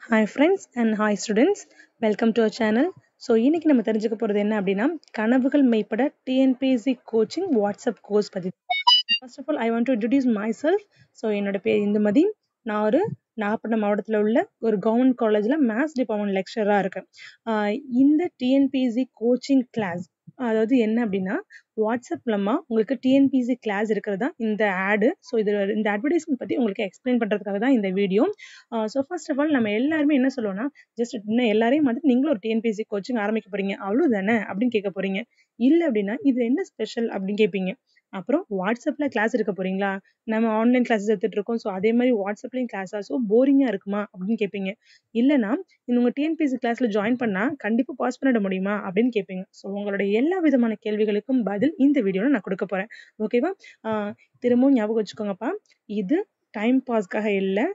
hi friends and hi students welcome to our channel so இன்னைக்கு நம்ம தெரிஞ்சுக்க போகிறது என்ன அப்படின்னா கனவுகள் மெய்ப்பட டிஎன்பிஎஸ்சி கோச்சிங் வாட்ஸ்அப் கோர்ஸ் பற்றி first of all I want to introduce myself so என்னோட பேர் இந்துமதி நான் ஒரு நாகப்பட்டினம் மாவட்டத்தில் உள்ள ஒரு கவர்மெண்ட் காலேஜில் மேத்ஸ் டிபார்ட்மெண்ட் லெக்சராக இருக்கேன் ஆஹ் இந்த டிஎன்பிஎஸ்சி கோச்சிங் கிளாஸ் அதாவது என்ன அப்படின்னா வாட்ஸ்அப் மூலமா உங்களுக்கு டிஎன்பிசி கிளாஸ் இருக்கிறதா இந்த ஆடு ஸோ இது இந்த அட்வர்டைஸ்மெண்ட் பற்றி உங்களுக்கு எக்ஸ்பிளைன் பண்ணுறதுக்காக தான் இந்த video so first of all நம்ம எல்லாருமே என்ன சொல்லுவோம்னா ஜஸ்ட் இன்னும் எல்லாரையும் மாதிரி நீங்களும் ஒரு டிஎன்பிசி கோச்சிங் ஆரம்பிக்க போறீங்க அவ்வளோதானே அப்படின்னு கேட்க போறீங்க இல்லை அப்படின்னா இது என்ன ஸ்பெஷல் அப்படின்னு கேட்பீங்க அப்புறம் வாட்ஸ்அப்பில் கிளாஸ் எடுக்க போறீங்களா நம்ம ஆன்லைன் கிளாஸஸ் எடுத்துட்டு இருக்கோம் ஸோ அதே மாதிரி வாட்ஸ்அப்லேயும் கிளாஸா ஸோ போரிங்காக இருக்குமா அப்படின்னு கேட்பீங்க இல்லைனா இந்த உங்கள் டிஎன்பிசி கிளாஸில் ஜாயின் பண்ணால் கண்டிப்பாக பாஸ் பண்ணிட முடியுமா அப்படின்னு கேட்பீங்க ஸோ உங்களோட எல்லா விதமான கேள்விகளுக்கும் பதில் இந்த வீடியோவில் நான் கொடுக்க போகிறேன் ஓகேவா திரும்பவும் ஞாபகம் வச்சுக்கோங்கப்பா இது டைம் பாஸ்க்காக இல்லை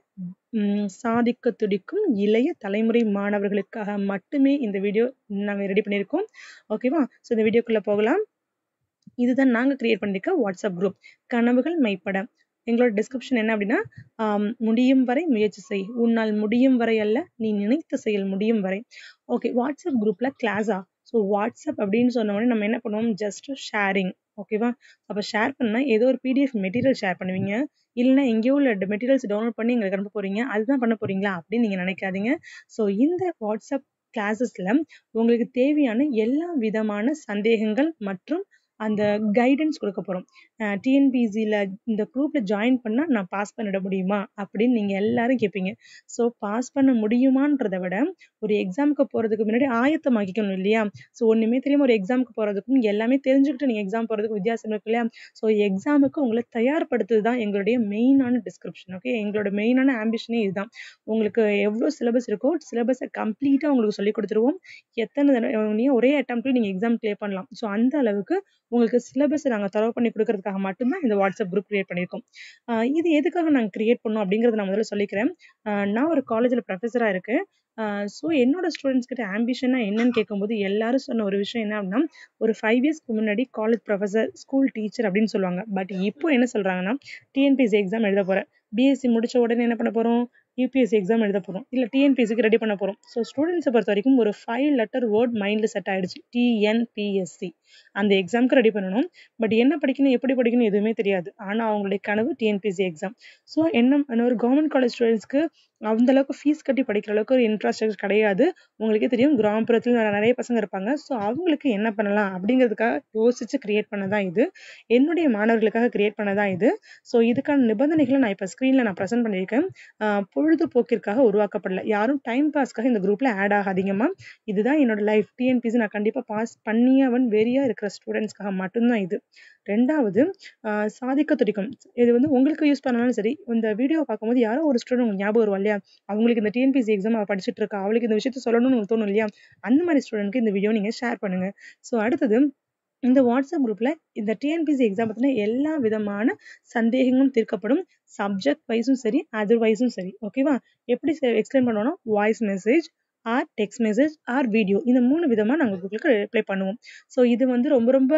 சாதிக்க துடிக்கும் இளைய தலைமுறை மாணவர்களுக்காக மட்டுமே இந்த வீடியோ நாங்கள் ரெடி பண்ணியிருக்கோம் ஓகேவா ஸோ இந்த வீடியோக்குள்ளே போகலாம் இதுதான் நாங்கள் கிரியேட் பண்ணியிருக்க வாட்ஸ்அப் குரூப் கனவுகள் மெய்ப்பட எங்களோட டிஸ்கிரிப்ஷன் என்ன அப்படின்னா முடியும் வரை முயற்சி செய் உன்னால் முடியும் வரை அல்ல நீ நினைத்த செயல் முடியும் வரை ஓகே வாட்ஸ்அப் குரூப்ல கிளாஸா ஸோ வாட்ஸ்அப் அப்படின்னு சொன்ன உடனே நம்ம என்ன பண்ணுவோம் ஜஸ்ட் ஷேரிங் ஓகேவா அப்போ ஷேர் பண்ணால் ஏதோ ஒரு பிடிஎஃப் மெட்டீரியல் ஷேர் பண்ணுவீங்க இல்லைன்னா எங்கேயோ உள்ள மெட்டீரியல்ஸ் டவுன்லோட் பண்ணி எங்களுக்கு அனுப்ப போறீங்க அதுதான் பண்ண போறீங்களா அப்படின்னு நீங்கள் நினைக்காதீங்க ஸோ இந்த வாட்ஸ்அப் கிளாஸஸில் உங்களுக்கு தேவையான எல்லா விதமான சந்தேகங்கள் மற்றும் அந்த கைடன்ஸ் கொடுக்க போகிறோம் டிஎன்பிசியில் இந்த குரூப்பில் ஜாயின் பண்ணால் நான் பாஸ் பண்ணிட முடியுமா அப்படின்னு நீங்கள் எல்லாரும் கேட்பீங்க ஸோ பாஸ் பண்ண முடியுமான்றதை விட ஒரு எக்ஸாமுக்கு போகிறதுக்கு முன்னாடி ஆயத்தமாக்கிக்கணும் இல்லையா ஸோ ஒன்றுமே தெரியாமல் ஒரு எக்ஸாமுக்கு போகிறதுக்கும் எல்லாமே தெரிஞ்சுக்கிட்டு நீங்கள் எக்ஸாம் போகிறதுக்கு வித்தியாசம் இருக்கு இல்லையா ஸோ எக்ஸாமுக்கு உங்களை தயார்படுத்துறது தான் எங்களுடைய மெயினான டிஸ்கிரிப்ஷன் ஓகே எங்களோட மெயினான ஆம்பிஷனே இதுதான் உங்களுக்கு எவ்வளோ சிலபஸ் இருக்கோ சிலபஸை கம்ப்ளீட்டாக உங்களுக்கு சொல்லி கொடுத்துருவோம் எத்தனை தடவை ஒரே அட்டம்ப்ட்ல நீங்கள் எக்ஸாம் கிளியர் பண்ணலாம் ஸோ அந்த அளவுக்கு உங்களுக்கு சிலபஸ் நாங்கள் தரவு பண்ணி கொடுக்கறதுக்காக மட்டும்தான் இந்த வாட்ஸ்அப் குரூப் கிரியேட் பண்ணியிருக்கோம் இது எதுக்காக நாங்கள் கிரியேட் பண்ணோம் அப்படிங்கிறத நான் முதல்ல சொல்லிக்கிறேன் நான் ஒரு காலேஜில் ப்ரொஃபஸராக இருக்கேன் ஸோ என்னோட ஸ்டூடெண்ட்ஸ் கிட்ட ஆம்பிஷனாக என்னன்னு கேட்கும்போது எல்லாரும் சொன்ன ஒரு விஷயம் என்ன அப்படின்னா ஒரு ஃபைவ் இயர்ஸ்க்கு முன்னாடி காலேஜ் ப்ரொஃபஸர் ஸ்கூல் டீச்சர் அப்படின்னு சொல்லுவாங்க பட் இப்போ என்ன சொல்கிறாங்கன்னா டிஎன்பிஎஸ்சி எக்ஸாம் எழுத போகிறேன் பிஎஸ்சி முடிச்ச உடனே என்ன பண்ண போகிறோம் யூபிஎஸ்சி எக்ஸாம் எழுத போகிறோம் இல்லை டிஎன்பிஎஸ்சிக்கு ரெடி பண்ண போகிறோம் ஸோ ஸ்டூடெண்ட்ஸை பொறுத்த வரைக்கும் ஒரு ஃபைவ் லெட்டர் வேர்ட் மைண்டில் செட் ஆகிடுச்சு டிஎன்பிஎஸ்சி அந்த எக்ஸாமுக்கு ரெடி பண்ணணும் பட் என்ன படிக்கணும் எப்படி படிக்கணும் எதுவுமே தெரியாது ஆனால் அவங்களுடைய கனவு டிஎன்பிஎஸ்சி எக்ஸாம் ஸோ என்ன ஒரு கவர்மெண்ட் காலேஜ் ஸ்டூடெண்ட்ஸ்க்கு அந்த அளவுக்கு ஃபீஸ் கட்டி படிக்கிற அளவுக்கு ஒரு இன்ஃப்ராஸ்ட்ரக்சர் கிடையாது உங்களுக்கே தெரியும் கிராமப்புறத்தில் நிறைய பசங்க இருப்பாங்க ஸோ அவங்களுக்கு என்ன பண்ணலாம் அப்படிங்கிறதுக்காக யோசிச்சு கிரியேட் பண்ணதான் இது என்னுடைய மாணவர்களுக்காக கிரியேட் பண்ணதான் இது ஸோ இதுக்கான நிபந்தனைகளை நான் இப்போ ஸ்க்ரீனில் நான் ப்ரெசென்ட் பண்ணியிருக்கேன் பொழுதுபோக்கிற்காக உருவாக்கப்படல யாரும் டைம் பாஸ்க்காக இந்த குரூப்பில் ஆட் ஆகாதீங்கம்மா இதுதான் என்னோட லைஃப் டிஎன்பிசி நான் கண்டிப்பாக பாஸ் பண்ணியவன் வெறியாக இருக்கிற ஸ்டூடெண்ட்ஸ்க்காக மட்டும்தான் இது ரெண்டாவது சாதிக்க துடிக்கும் இது வந்து உங்களுக்கு யூஸ் பண்ணாலும் சரி இந்த வீடியோ பார்க்கும்போது யாரோ ஒரு ஸ்டூடெண்ட் உங்களுக்கு ஞாபகம் வரும் இல்லையா அவங்களுக்கு இந்த டிஎன்பிசி எக்ஸாம் அவள் படிச்சுட்டு இருக்கா அவளுக்கு இந்த விஷயத்த சொல்லணும்னு தோணும் இல்லையா அந்த மாதிரி ஸ்டூடெண்ட்க்கு இந்த வீடியோ நீங்கள் ஷேர் பண்ணுங்க ஸோ அடுத்தது இந்த வாட்ஸ்அப் குரூப்பில் இந்த டிஎன்பிசி எக்ஸாம் பற்றின எல்லா விதமான சந்தேகங்களும் தீர்க்கப்படும் சப்ஜெக்ட் வைஸும் சரி அதர் வைஸும் சரி ஓகேவா எப்படி எக்ஸ்பிளைன் பண்ணோம்னா voice message or text message or video இந்த மூணு விதமாக நாங்கள் உங்களுக்கு ரிப்ளை பண்ணுவோம் ஸோ இது வந்து ரொம்ப ரொம்ப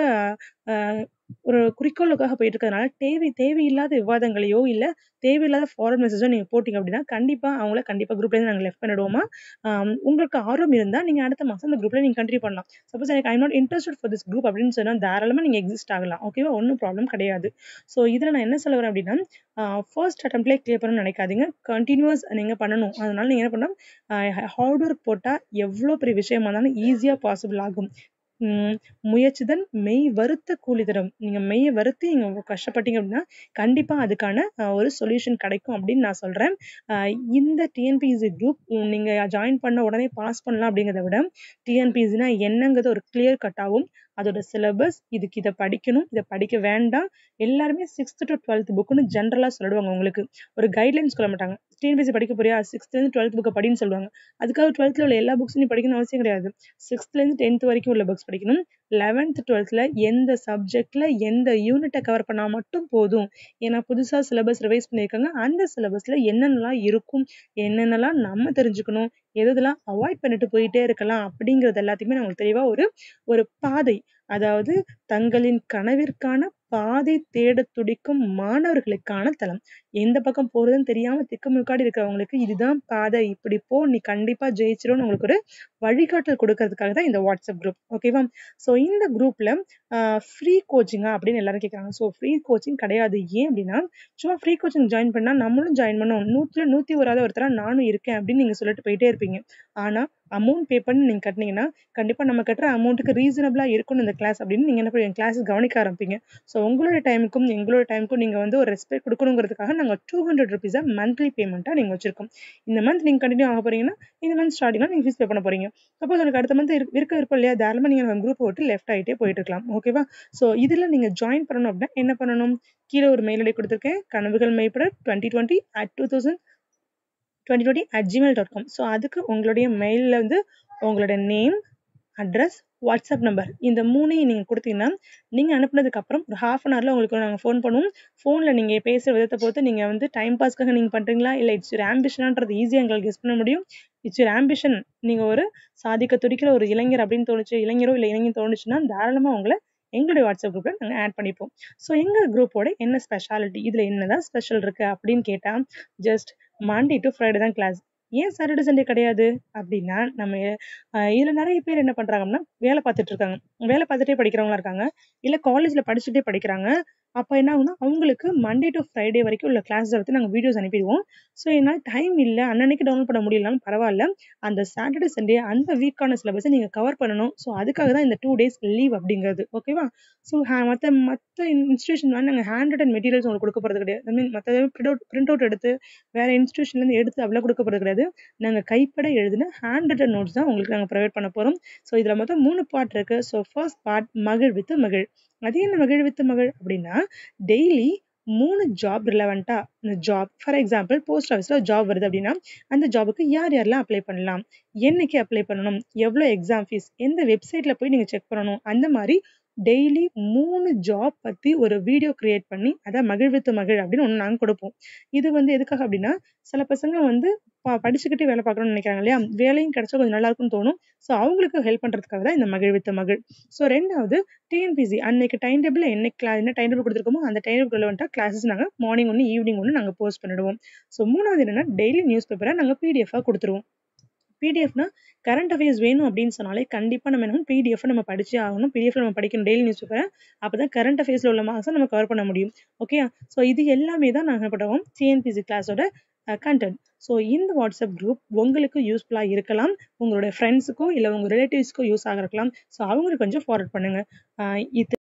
ஒரு குறிக்கோளுக்காக போயிட்டு இருக்கிறதுனால தேவை தேவையில்லாத விவாதங்களையோ இல்லை தேவையில்லாத ஃபார்வர்ட் மெசேஜோ நீங்கள் போட்டிங்க அப்படின்னா கண்டிப்பாக அவங்கள கண்டிப்பாக குரூப்லேருந்து நாங்கள் லெஃப்ட் பண்ணிடுவோமா உங்களுக்கு ஆர்வம் இருந்தால் நீங்கள் அடுத்த மாதம் அந்த குரூப்பில் நீங்கள் கண்டினியூ பண்ணலாம் சப்போஸ் எனக்கு I not interested for this group அப்படின்னு சொன்னால் தாராளமாக நீங்கள் எக்ஸிஸ்ட் ஆகலாம் ஓகேவா ஒன்றும் ப்ராப்ளம் கிடையாது ஸோ இதில் நான் என்ன சொல்ல வரேன் அப்படின்னா ஃபர்ஸ்ட் அட்டம்ப்ட்லேயே கிளியர் பண்ணணும்னு நினைக்காதீங்க கண்டினியூஸ் நீங்கள் பண்ணணும் அதனால நீங்கள் என்ன பண்ணலாம் ஹார்ட் ஒர்க் போட்டால் எவ்வளோ பெரிய விஷயமா இருந்தாலும் ஈஸியாக பாசிபிள் ஆகும் முயற்சிதன் மெய் வருத்த கூலி தரும் நீங்க மெய்யை வருத்தி நீங்க கஷ்டப்பட்டீங்க அப்படின்னா கண்டிப்பா அதுக்கான ஒரு சொல்யூஷன் கிடைக்கும் அப்படின்னு நான் சொல்றேன் இந்த டிஎன்பிஎஸ்சி குரூப் நீங்க ஜாயின் பண்ண உடனே பாஸ் பண்ணலாம் அப்படிங்கிறத விட டிஎன்பிஎஸ்சினா என்னங்கிறது ஒரு கிளியர் கட்டாகவும் அதோட சிலபஸ் இதுக்கு இதை படிக்கணும் இதை படிக்க வேண்டாம் எல்லாருமே சிக்ஸ்த் டு டுவெல்த் புக்குன்னு ஜென்ரலாக சொல்லிடுவாங்க உங்களுக்கு ஒரு கைட்லைன்ஸ் சொல்ல மாட்டாங்க டிஎன்பிஎஸ்சி படிக்க போறியா சிக்ஸ்த்லேருந்து டுவெல்த் புக்கை படின்னு சொல்லுவாங்க அதுக்காக டுவெல்த்தில் உள்ள எல்லா புக்ஸும் நீ படிக்கணும் அவசியம் கிடையாது சிக்ஸ்த்லேருந்து டென்த் வரைக்கும் உள்ள புக்ஸ் படிக்கணும் லெவன்த் டுவெல்த்தில் எந்த சப்ஜெக்டில் எந்த யூனிட்டை கவர் பண்ணால் மட்டும் போதும் ஏன்னா புதுசாக சிலபஸ் ரிவைஸ் பண்ணியிருக்காங்க அந்த சிலபஸில் என்னென்னலாம் இருக்கும் என்னென்னலாம் நம்ம தெரிஞ்சுக்கணும் எதெல்லாம் அவாய்ட் பண்ணிட்டு போயிட்டே இருக்கலாம் அப்படிங்கிறது எல்லாத்தையுமே நான் உங்களுக்கு தெளிவாக ஒரு ஒரு பாதை அதாவது தங்களின் கனவிற்கான பாதை தேட துடிக்கும் மாணவர்களுக்கான தளம் எந்த பக்கம் போறதுன்னு தெரியாம திக்குமுக்காடி இருக்கிறவங்களுக்கு இதுதான் பாதை இப்படி போ நீ கண்டிப்பா ஜெயிச்சிரும்னு உங்களுக்கு ஒரு வழிகாட்டல் கொடுக்கறதுக்காக தான் இந்த வாட்ஸ்அப் குரூப் ஓகேவா ஸோ இந்த குரூப்ல ஃப்ரீ கோச்சிங்கா அப்படின்னு எல்லாரும் கேட்குறாங்க ஸோ ஃப்ரீ கோச்சிங் கிடையாது ஏன் அப்படின்னா சும்மா ஃப்ரீ கோச்சிங் ஜாயின் பண்ணா நம்மளும் ஜாயின் பண்ணோம் நூற்றுல நூற்றி வராத ஒருத்தரா நானும் இருக்கேன் அப்படின்னு நீங்க சொல்லிட்டு போயிட்டே இருப்பீங்க ஆனா அமௌண்ட் பே பண்ணி நீங்க கட்டினீங்கன்னா கண்டிப்பா நம்ம கட்டுற அமௌண்ட்டுக்கு ரீசனபிளா இருக்கணும் இந்த கிளாஸ் அப்படின்னு நீங்க என்ன பண்ணுவீங்க கிளாஸ் கவனிக்க ஆரம்பிப்பீங்க ஸோ உங்களோட டைமுக்கும் எங்களோட டைமுக்கும் நீங்க வந்து ஒரு ரெஸ்பெக்ட் கொடுக்கணுங்கிறதுக்காக நாங்க டூ ஹண்ட்ரட் ருபீஸா மந்த்லி பேமெண்ட்டா நீங்க வச்சிருக்கோம் இந்த மந்த் நீங்க கண்டினியூ ஆக போறீங்கன்னா இந்த மந்த் ஸ்டார்டிங்ல நீங்க ஃபீஸ் பே பண்ண போறீங்க சப்போஸ் எனக்கு அடுத்த மந்த் இருக்க விருப்பம் இல்லையா தாராளமா நீங்க நம்ம குரூப் விட்டு லெஃப்ட் ஆகிட்டே போயிட்டு இருக்கலாம் ஓகேவா ஸோ இதுல நீங்க ஜாயின் பண்ணணும் அப்படின்னா என்ன பண்ணணும் கீழே ஒரு மெயில் ஐடி கொடுத்துருக்கேன் கனவுகள் மெய்ப்பட twenty twenty at two thousand twenty twenty at Gmail dot com so அதுக்கு உங்களுடைய மெயிலில் வந்து உங்களோட நேம் அட்ரஸ் வாட்ஸ்அப் நம்பர் இந்த மூணையும் நீங்கள் கொடுத்தீங்கன்னா நீங்கள் அனுப்புனதுக்கு அப்புறம் ஒரு ஹாஃப் அன் ஹவரில் உங்களுக்கு நாங்கள் ஃபோன் பண்ணுவோம் ஃபோனில் நீங்கள் பேசுகிற விதத்தை பொறுத்து நீங்கள் வந்து டைம் பாஸ்க்காக நீங்கள் பண்ணுறீங்களா இல்லை இட்ஸ் ஒரு ஆம்பிஷனான்றது ஈஸியாக எங்களுக்கு கெஸ் பண்ண முடியும் இட்ஸ் ஒரு ஆம்பிஷன் நீங்கள் ஒரு சாதிக்க துடிக்கிற ஒரு இளைஞர் அப்படின்னு தோணுச்சு இளைஞரோ இல்லை இளைஞர் தோணுச்சுன்னா தாராளமாக உங்களை எங்களுடைய வாட்ஸ்அப் குரூப்பில் நாங்கள் ஆட் பண்ணிப்போம் ஸோ எங்கள் குரூப்போட என்ன ஸ்பெஷாலிட்டி இதில் என்னதான் ஸ்பெஷல் இருக்குது அப்படின்னு கேட்டால் ஜஸ்ட் மண்டே டு ஃப்ரைடே தான் கிளாஸ் ஏன் சாட்டர்டே சண்டே கிடையாது அப்படின்னா நம்ம இதில் நிறைய பேர் என்ன பண்ணுறாங்கன்னா வேலை பார்த்துட்டு இருக்காங்க வேலை பார்த்துட்டே படிக்கிறவங்களா இருக்காங்க இல்லை காலேஜில் படிச்சுட்டே படிக்கிறாங்க அப்போ என்ன ஆகுனா அவங்களுக்கு மண்டே டு ஃப்ரைடே வரைக்கும் உள்ள கிளாஸை வந்து நாங்கள் வீடியோஸ் அனுப்பிடுவோம் ஸோ என்னால் டைம் இல்லை அன்னன்னைக்கு டவுன்லோட் பண்ண முடியலனாலும் பரவாயில்ல அந்த சாட்டர்டே சண்டே அந்த வீக்கான சிலபஸை நீங்கள் கவர் பண்ணணும் ஸோ அதுக்காக தான் இந்த டூ டேஸ் லீவ் அப்படிங்கிறது ஓகேவா ஸோ மற்ற மற்ற இன்ஸ்டியூஷன் வந்து நாங்கள் ஹேண்ட் ரிட்டன் மெட்டீரியல்ஸ் உங்களுக்கு கொடுக்க போகிறது கிடையாது ஐ மீன் மற்ற பிரிண்ட் அவுட் பிரிண்ட் அவுட் எடுத்து வேறு இன்ஸ்டியூஷன்லேருந்து எடுத்து அவ்வளோ கொடுக்க போகிறது கிடையாது நாங்கள் கைப்பட எழுதின ஹேண்ட் ரிட்டன் நோட்ஸ் தான் உங்களுக்கு நாங்கள் ப்ரொவைட் பண்ண போகிறோம் ஸோ இதில் மொத்தம் மூணு பார்ட் இருக்குது ஸோ ஃபர்ஸ்ட் பார்ட் மகிழ் வித்து மகிழ் அது என்ன மகிழ் வித்து மகிழ் அப்படின்னா டெய்லி மூணு ஜாப் ரிலவெண்ட்டா இந்த ஜாப் ஃபார் எக்ஸாம்பிள் போஸ்ட் ஆஃபீஸில் ஜாப் வருது அப்படின்னா அந்த ஜாபுக்கு யார் யாரெல்லாம் அப்ளை பண்ணலாம் என்னைக்கு அப்ளை பண்ணணும் எவ்வளோ எக்ஸாம் ஃபீஸ் எந்த வெப்சைட்டில் போய் நீங்கள் செக் பண்ணணும் அந்த மாதிரி டெய்லி மூணு ஜாப் பற்றி ஒரு வீடியோ கிரியேட் பண்ணி அதான் மகிழ்வித்து மகிழ் அப்படின்னு ஒன்று நாங்கள் கொடுப்போம் இது வந்து எதுக்காக அப்படின்னா சில பசங்க வந்து ப படிச்சுக்கிட்டே வேலை பார்க்கணும்னு நினைக்கிறாங்க இல்லையா வேலையும் கிடைச்சா கொஞ்சம் நல்லா இருக்கும்னு தோணும் ஸோ அவங்களுக்கு ஹெல்ப் பண்ணுறதுக்காக தான் இந்த மகிழ்வித்த மகிழ் ஸோ ரெண்டாவது டிஎன்பிசி அன்னைக்கு டைம் டேபிள் என்னைக்கு கிளா என்ன டைம் டேபிள் கொடுத்துருக்கோமோ அந்த டைம் டேபிள் வந்துட்டு கிளாஸஸ் நாங்கள் மார்னிங் ஒன்று ஈவினிங் ஒன்று நாங்கள் போஸ்ட் பண்ணிடுவோம் ஸோ மூணாவது என்னென்னா டெய்லி நியூஸ் பேப்பரை நாங்கள் பிடிஎஃபாக கொடுத்துருவோம் பிடிஎஃப்னா கரண்ட் அஃபேர்ஸ் வேணும் அப்படின்னு சொன்னாலே கண்டிப்பாக நம்ம என்ன பிடிஎஃப் நம்ம படிச்சே ஆகணும் பிடிஎஃப் நம்ம படிக்கணும் டெய்லி நியூஸ் பேப்பரை அப்போ தான் கரண்ட் அஃபேர்ஸில் உள்ள மார்க்ஸை நம்ம கவர் பண்ண முடியும் ஓகே ஸோ இது எல்லாமே தான் நாங்கள் பண்ணுவோம் சிஎன்பிசி கிளாஸோட கண்டென்ட் ஸோ இந்த வாட்ஸ்அப் குரூப் உங்களுக்கு யூஸ்ஃபுல்லாக இருக்கலாம் உங்களோட ஃப்ரெண்ட்ஸுக்கோ இல்லை உங்கள் ரிலேட்டிவ்ஸ்க்கோ யூஸ் ஆகிருக்கலாம் ஸோ அவங்களுக்கு கொஞ்சம் ஃபார்வர்ட் பண்ணுங்கள் இது